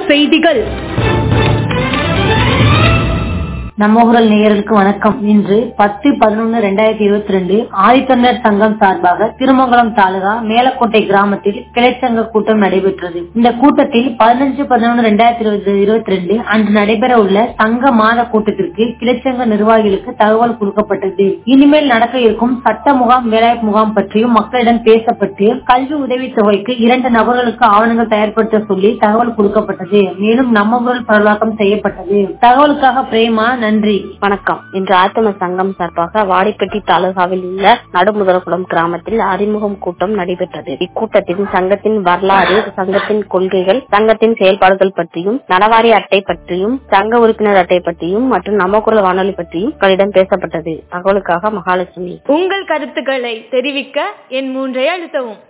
செய்திகள் நம்ம ஊரல் நேயர்களுக்கு வணக்கம் இன்று பத்து பதினொன்னு ரெண்டாயிரத்தி இருபத்தி ரெண்டு ஆதித்தமிழர் சங்கம் சார்பாக திருமங்கலம் தாலுகா மேலக்கோட்டை கிராமத்தில் கிளைச்சங்க கூட்டம் நடைபெற்றது இந்த கூட்டத்தில் பதினஞ்சு பதினொன்று ரெண்டாயிரத்தி இருபத்தி இருபத்தி ரெண்டு அன்று நடைபெற உள்ள சங்க மாத கூட்டத்திற்கு கிளைச்சங்க நிர்வாகிகளுக்கு தகவல் கொடுக்கப்பட்டது இனிமேல் நடக்க இருக்கும் சட்ட முகாம் வேலைவாய்ப்பு முகாம் பற்றியும் மக்களிடம் பேசப்பட்டு கல்வி உதவித் தொகைக்கு இரண்டு நபர்களுக்கு ஆவணங்கள் தயார்படுத்த சொல்லி தகவல் கொடுக்கப்பட்டது மேலும் நம்ம ஊரல் பரவலாக்கம் செய்யப்பட்டது தகவலுக்காக பிரேமா நன்றி வணக்கம் இன்று ஆத்தம சங்கம் சார்பாக வாடிப்பட்டி தாலுகாவில் உள்ள நடுமுதலகுளம் கிராமத்தில் அறிமுகம் கூட்டம் நடைபெற்றது இக்கூட்டத்தில் சங்கத்தின் வரலாறு சங்கத்தின் கொள்கைகள் சங்கத்தின் செயல்பாடுகள் பற்றியும் நலவாரி அட்டை பற்றியும் சங்க உறுப்பினர் அட்டை பற்றியும் மற்றும் நமக்குரல் வானொலி பற்றியும் மக்களிடம் பேசப்பட்டது தகவலுக்காக மகாலட்சுமி உங்கள் கருத்துக்களை தெரிவிக்க என் மூன்றை அழுத்தவும்